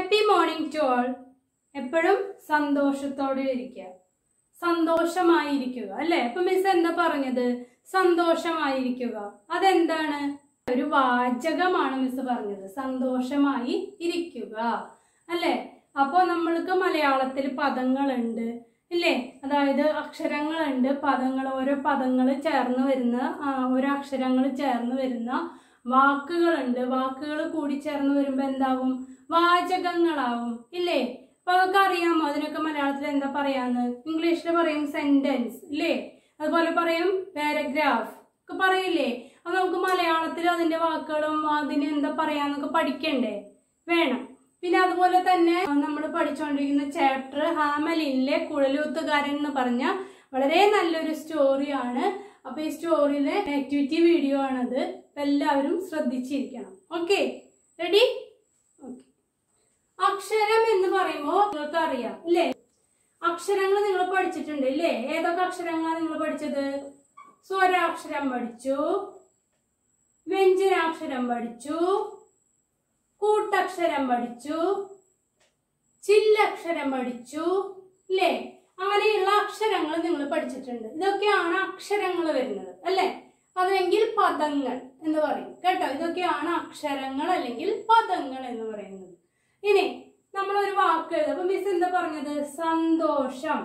Happy morning to all എപ്പോഴും സന്തോഷത്തോടെ ഇരിക്കുക സന്തോഷമായിരിക്കുക അല്ലെ അപ്പൊ മിസ് എന്താ പറഞ്ഞത് സന്തോഷമായിരിക്കുക അതെന്താണ് ഒരു വാചകമാണ് മിസ് പറഞ്ഞത് സന്തോഷമായി ഇരിക്കുക അല്ലെ അപ്പോൾ നമ്മൾക്ക് മലയാളത്തിൽ പദങ്ങളുണ്ട് ഇല്ലേ അതായത് അക്ഷരങ്ങളുണ്ട് പദങ്ങൾ ഓരോ പദങ്ങൾ ചേർന്ന് വരുന്ന ആ, ഓരോ അക്ഷരങ്ങൾ ചേർന്ന് വരുന്ന വാക്കുകളുണ്ട് വാക്കുകൾ കൂടി ചേർന്ന് വരുമ്പോൾ എന്താവും വാചകങ്ങളാവും ഇല്ലേ അപ്പൊ അതൊക്കെ അറിയാമോ അതിനൊക്കെ മലയാളത്തിൽ എന്താ പറയാന്ന് ഇംഗ്ലീഷിൽ പറയും സെന്റൻസ് ഇല്ലേ അതുപോലെ പറയും പാരഗ്രാഫ് ഒക്കെ പറയില്ലേ അപ്പൊ നമുക്ക് മലയാളത്തിൽ അതിന്റെ വാക്കുകളും അതിന് എന്താ പറയാന്നൊക്കെ പഠിക്കണ്ടേ വേണം പിന്നെ അതുപോലെ തന്നെ നമ്മൾ പഠിച്ചുകൊണ്ടിരിക്കുന്ന ചാപ്റ്റർ ഹാമലിനിലെ കുഴലൂത്തുകാരൻ എന്ന് പറഞ്ഞ വളരെ നല്ലൊരു സ്റ്റോറിയാണ് അപ്പൊ ഈ സ്റ്റോറിയിലെ ആക്ടിവിറ്റി വീഡിയോ ആണത് അപ്പൊ എല്ലാവരും ശ്രദ്ധിച്ചിരിക്കണം ഓക്കെ റെഡി ഓക്കെ അക്ഷരം എന്ന് പറയുമ്പോൾ നിങ്ങൾക്ക് അറിയാം ഇല്ലേ അക്ഷരങ്ങൾ നിങ്ങൾ പഠിച്ചിട്ടുണ്ട് ഇല്ലേ ഏതൊക്കെ അക്ഷരങ്ങളാണ് നിങ്ങൾ പഠിച്ചത് സ്വരാക്ഷരം പഠിച്ചു വ്യഞ്ജനാക്ഷരം പഠിച്ചു കൂട്ടക്ഷരം പഠിച്ചു ചില്ലക്ഷരം പഠിച്ചു ഇല്ലേ അങ്ങനെയുള്ള അക്ഷരങ്ങൾ നിങ്ങൾ പഠിച്ചിട്ടുണ്ട് ഇതൊക്കെയാണ് അക്ഷരങ്ങൾ വരുന്നത് അല്ലേ അല്ലെങ്കിൽ പദങ്ങൾ എന്ന് പറയും കേട്ടോ ഇതൊക്കെയാണ് അക്ഷരങ്ങൾ അല്ലെങ്കിൽ പദങ്ങൾ എന്ന് പറയുന്നത് ഇനി നമ്മൾ ഒരു വാക്ക് എഴുതും അപ്പൊ മിസ് എന്താ പറഞ്ഞത് സന്തോഷം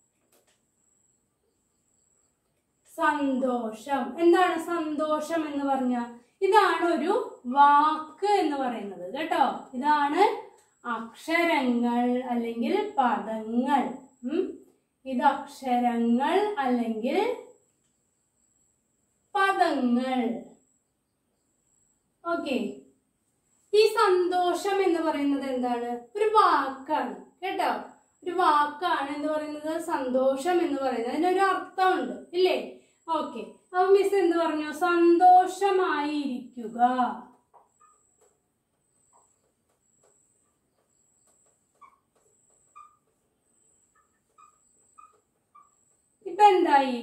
സന്തോഷം എന്താണ് സന്തോഷം എന്ന് പറഞ്ഞ ഇതാണ് ഒരു വാക്ക് എന്ന് പറയുന്നത് കേട്ടോ ഇതാണ് അക്ഷരങ്ങൾ അല്ലെങ്കിൽ പദങ്ങൾ ഉം. ഇത് അക്ഷരങ്ങൾ അല്ലെങ്കിൽ പദങ്ങൾ ഓക്കെ ഈ സന്തോഷം എന്ന് പറയുന്നത് എന്താണ് ഒരു വാക്കാണ് കേട്ടോ ഒരു വാക്കാണ് എന്ന് പറയുന്നത് സന്തോഷം എന്ന് പറയുന്നത് അതിനൊരു അർത്ഥമുണ്ട് ഇല്ലേ ഓക്കെ അപ്പൊ മിസ് എന്ത് പറഞ്ഞു സന്തോഷമായിരിക്കുക ഇപ്പൊ എന്തായി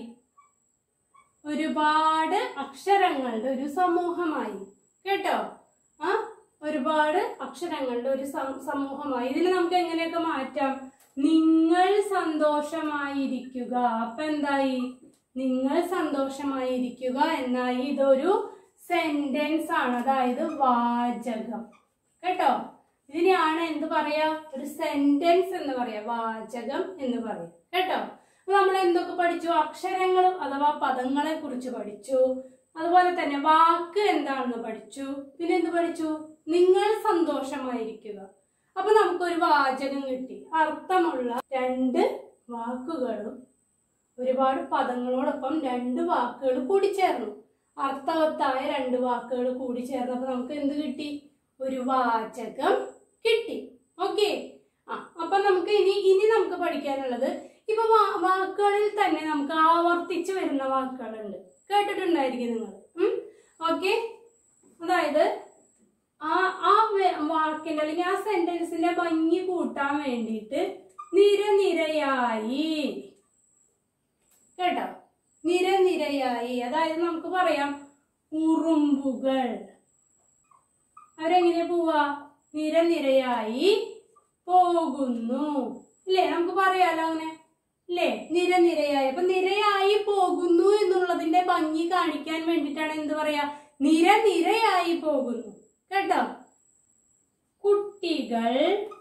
ഒരുപാട് അക്ഷരങ്ങളുടെ ഒരു സമൂഹമായി കേട്ടോ ആ ഒരുപാട് അക്ഷരങ്ങളുടെ ഒരു സം- സമൂഹമായി ഇതിന് നമുക്ക് എങ്ങനെയൊക്കെ മാറ്റാം നിങ്ങൾ സന്തോഷമായിരിക്കുക അപ്പൊ എന്തായി നിങ്ങൾ സന്തോഷമായിരിക്കുക എന്നായി ഇതൊരു സെന്റൻസ് ആണ് അതായത് വാചകം കേട്ടോ ഇതിനെയാണ് എന്ത് പറയാ ഒരു സെന്റൻസ് എന്ന് പറയാ വാചകം എന്ന് പറയാം കേട്ടോ അപ്പൊ നമ്മൾ എന്തൊക്കെ പഠിച്ചു അക്ഷരങ്ങളും അഥവാ പദങ്ങളെ കുറിച്ച് പഠിച്ചു അതുപോലെ തന്നെ വാക്ക് എന്താണെന്ന് പഠിച്ചു പിന്നെ എന്ത് പഠിച്ചു നിങ്ങൾ സന്തോഷമായിരിക്കുക അപ്പൊ നമുക്കൊരു വാചകം കിട്ടി അർത്ഥമുള്ള രണ്ട് വാക്കുകളും ഒരുപാട് പദങ്ങളോടൊപ്പം രണ്ട് വാക്കുകൾ കൂടി ചേർന്നു അർത്ഥവത്തായ രണ്ട് വാക്കുകൾ കൂടി ചേർന്നപ്പോൾ നമുക്ക് എന്ത് കിട്ടി ഒരു വാചകം കിട്ടി ഓക്കെ ആ അപ്പൊ നമുക്ക് ഇനി ഇനി നമുക്ക് പഠിക്കാനുള്ളത് ഇപ്പൊ വാ- വാക്കുകളിൽ തന്നെ നമുക്ക് ആവർത്തിച്ച് വരുന്ന വാക്കുകളുണ്ട് കേട്ടിട്ടുണ്ടായിരിക്കും നിങ്ങൾ ഓക്കെ അതായത് ആ ആ വെ- വാക്കിന്റെ അല്ലെങ്കിൽ ആ സെന്റൻസിന്റെ ഭംഗി കൂട്ടാൻ വേണ്ടിയിട്ട് നിരനിരയായി കേട്ടോ നിരനിരയായി അതായത് നമുക്ക് പറയാം ഉറുമ്പുകൾ അവരെങ്ങനെ പോവാ നിരനിരയായി പോകുന്നു ഇല്ലേ നമുക്ക് പറയാലോ അങ്ങനെ ഇല്ലേ നിരനിരയായി അപ്പൊ നിരയായി പോകുന്നു എന്നുള്ളതിന്റെ ഭംഗി കാണിക്കാൻ വേണ്ടിയിട്ടാണ് എന്ത് പറയാ നിരനിരയായി പോകുന്നു കേട്ടോ കുട്ടികൾ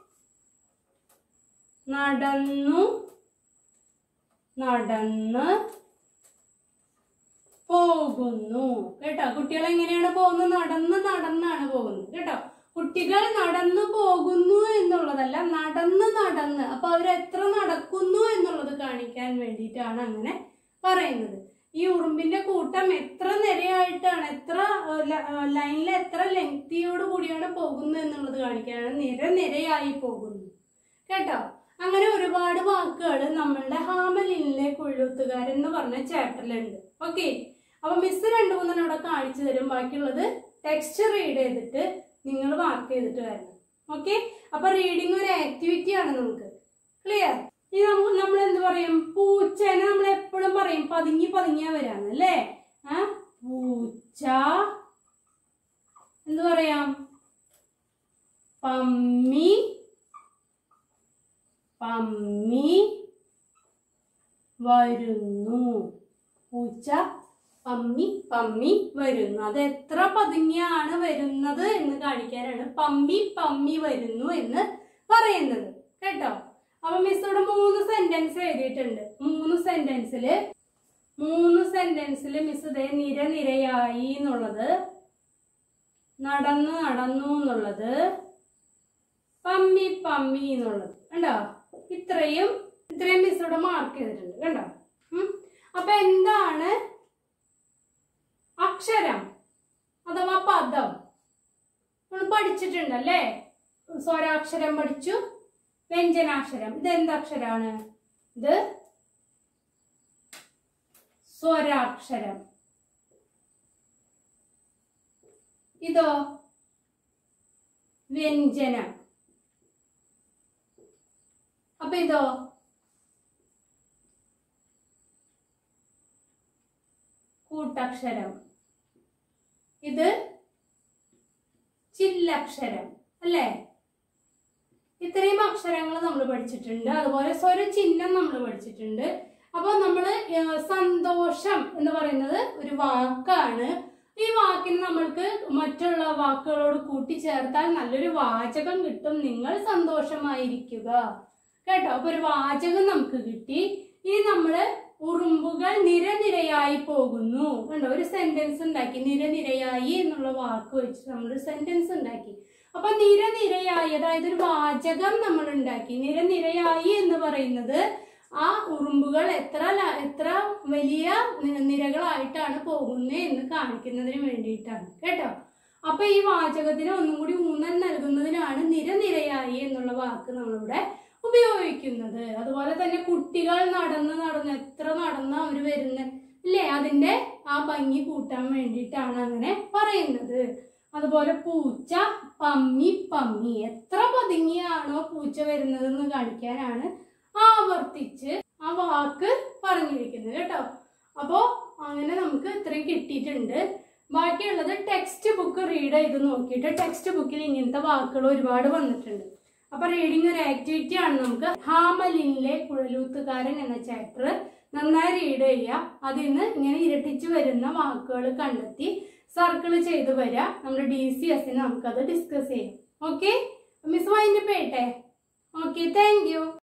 നടന്നു നടന്ന് പോകുന്നു കേട്ടോ കുട്ടികൾ എങ്ങനെയാണ് പോകുന്നത് നടന്ന് നടന്നാണ് പോകുന്നത് കേട്ടോ കുട്ടികൾ നടന്നു പോകുന്നു എന്നുള്ളതല്ല നടന്ന് നടന്ന് അപ്പൊ അവർ എത്ര നടക്കുന്നു എന്നുള്ളത് കാണിക്കാൻ വേണ്ടിയിട്ടാണ് അങ്ങനെ പറയുന്നത് ഈ ഉറുമ്പിന്റെ കൂട്ടം എത്ര നിരയായിട്ടാണ് എത്ര ലൈനിൽ എത്ര ലെങ്തിയോട് കൂടിയാണ് പോകുന്നത് എന്നുള്ളത് കാണിക്കാനാണ് നിര നിരയായി പോകുന്നു കേട്ടോ അങ്ങനെ ഒരുപാട് വാക്കുകൾ നമ്മളുടെ ഹാമലിനിലെ കുഴൂത്തുകാരൻ എന്ന് പറഞ്ഞ ചാപ്റ്ററിലുണ്ട് ഓക്കെ അപ്പൊ മിസ് രണ്ടു മൂന്നെണ്ണം ഇവിടെ കാണിച്ചു തരും ബാക്കിയുള്ളത് ടെക്സ്റ്റ് റീഡ് ചെയ്തിട്ട് നിങ്ങൾ മാർക്ക് ചെയ്തിട്ട് വരണം ഓക്കെ അപ്പൊ റീഡിങ് ഒരു ആക്ടിവിറ്റി ആണ് നമുക്ക് ക്ലിയർ ഇനി നമുക്ക് നമ്മൾ എന്ത് പറയും പൂച്ചേനെ നമ്മൾ എപ്പോഴും പറയും പതുങ്ങി പതുങ്ങിയാ വരാന്ന് അല്ലേ ആ പൂച്ച എന്ത് പറയാം പമ്മി പമ്മി വരുന്നു പൂച്ച പമ്മി പമ്മി വരുന്നു അത് എത്ര പതുങ്ങിയാണ് വരുന്നത് എന്ന് കാണിക്കാനാണ് പമ്മി പമ്മി വരുന്നു എന്ന് പറയുന്നത് കേട്ടോ അപ്പൊ മിസ് ഇവിടെ മൂന്ന് സെന്റൻസ് എഴുതിയിട്ടുണ്ട് മൂന്ന് സെന്റൻസില് മൂന്ന് സെന്റൻസിൽ മിസ് ഇതേ നിര നിരയായി എന്നുള്ളത് നടന്നു നടന്നു എന്നുള്ളത് പമ്മി പമ്മി എന്നുള്ളത് കണ്ടോ ഇത്രയും ഇത്രയും മിസ് ഇവിടെ മാർക്ക് ചെയ്തിട്ടുണ്ട് കണ്ടോ ഉം. അപ്പൊ എന്താണ് അക്ഷരം അഥവാ പദം നമ്മൾ പഠിച്ചിട്ടുണ്ടല്ലേ സ്വരാക്ഷരം പഠിച്ചു വ്യഞ്ജനാക്ഷരം ഇത് എന്തക്ഷരാണ് ഇത് സ്വരാക്ഷരം ഇതോ വ്യഞ്ജനം അപ്പൊ ഇതോ കൂട്ടക്ഷരം ഇത് ചില്ലക്ഷരം അല്ലേ ഇത്രയും അക്ഷരങ്ങൾ നമ്മൾ പഠിച്ചിട്ടുണ്ട് അതുപോലെ സ്വരചിഹ്നം നമ്മൾ പഠിച്ചിട്ടുണ്ട് അപ്പോൾ നമ്മൾ സന്തോഷം എന്ന് പറയുന്നത് ഒരു വാക്കാണ് ഈ വാക്കിന് നമ്മൾക്ക് മറ്റുള്ള വാക്കുകളോട് കൂട്ടിച്ചേർത്താൽ നല്ലൊരു വാചകം കിട്ടും നിങ്ങൾ സന്തോഷമായിരിക്കുക കേട്ടോ അപ്പൊ ഒരു വാചകം നമുക്ക് കിട്ടി ഇനി നമ്മള് ഉറുമ്പുകൾ നിരനിരയായി പോകുന്നു കണ്ടോ ഒരു സെന്റൻസ് ഉണ്ടാക്കി നിരനിരയായി എന്നുള്ള വാക്ക് വെച്ച് നമ്മൾ സെന്റൻസ് ഉണ്ടാക്കി അപ്പൊ നിരനിരയായി അതായത് ഒരു വാചകം നമ്മൾ ഉണ്ടാക്കി നിരനിരയായി എന്ന് പറയുന്നത് ആ ഉറുമ്പുകൾ എത്ര ല- എത്ര വലിയ നി- നിരകളായിട്ടാണ് പോകുന്നത് എന്ന് കാണിക്കുന്നതിന് വേണ്ടിയിട്ടാണ് കേട്ടോ അപ്പൊ ഈ വാചകത്തിന് ഒന്നും കൂടി ഊന്നൽ നൽകുന്നതിനാണ് നിരനിരയായി എന്നുള്ള വാക്ക് നമ്മളിവിടെ ഉപയോഗിക്കുന്നത് അതുപോലെ തന്നെ കുട്ടികൾ നടന്ന് നടന്ന് എത്ര നടന്ന് അവർ വരുന്ന ഇല്ലേ അതിന്റെ ആ ഭംഗി കൂട്ടാൻ വേണ്ടിയിട്ടാണ് അങ്ങനെ പറയുന്നത് അതുപോലെ പൂച്ച പമ്മി പമ്മി എത്ര പതുങ്ങിയാണോ പൂച്ച വരുന്നതെന്ന് കാണിക്കാനാണ് ആവർത്തിച്ച് ആ വാക്ക് പറഞ്ഞിരിക്കുന്നത് കേട്ടോ അപ്പോ അങ്ങനെ നമുക്ക് ഇത്രയും കിട്ടിയിട്ടുണ്ട് ബാക്കിയുള്ളത് ടെക്സ്റ്റ് ബുക്ക് റീഡ് ചെയ്ത് നോക്കിയിട്ട് ടെക്സ്റ്റ് ബുക്കിൽ ഇങ്ങനത്തെ വാക്കുകൾ ഒരുപാട് വന്നിട്ടുണ്ട് അപ്പൊ റീഡിംഗ് ഒരു ആക്ടിവിറ്റി ആണ് നമുക്ക് ഹാമലിനിലെ കുഴലൂത്തുകാരൻ എന്ന ചാപ്റ്റർ നന്നായി റീഡ് ചെയ്യുക അതിൽ നിന്ന് ഇങ്ങനെ ഇരട്ടിച്ച് വരുന്ന വാക്കുകൾ കണ്ടെത്തി സർക്കിൾ ചെയ്ത് വരിക നമ്മുടെ ഡി സി എസിന് നമുക്കത് ഡിസ്കസ് ചെയ്യാം ഓക്കെ മിസ് വൈൻഡപ്പ് ചെയ്യട്ടെ ഓക്കെ താങ്ക് യു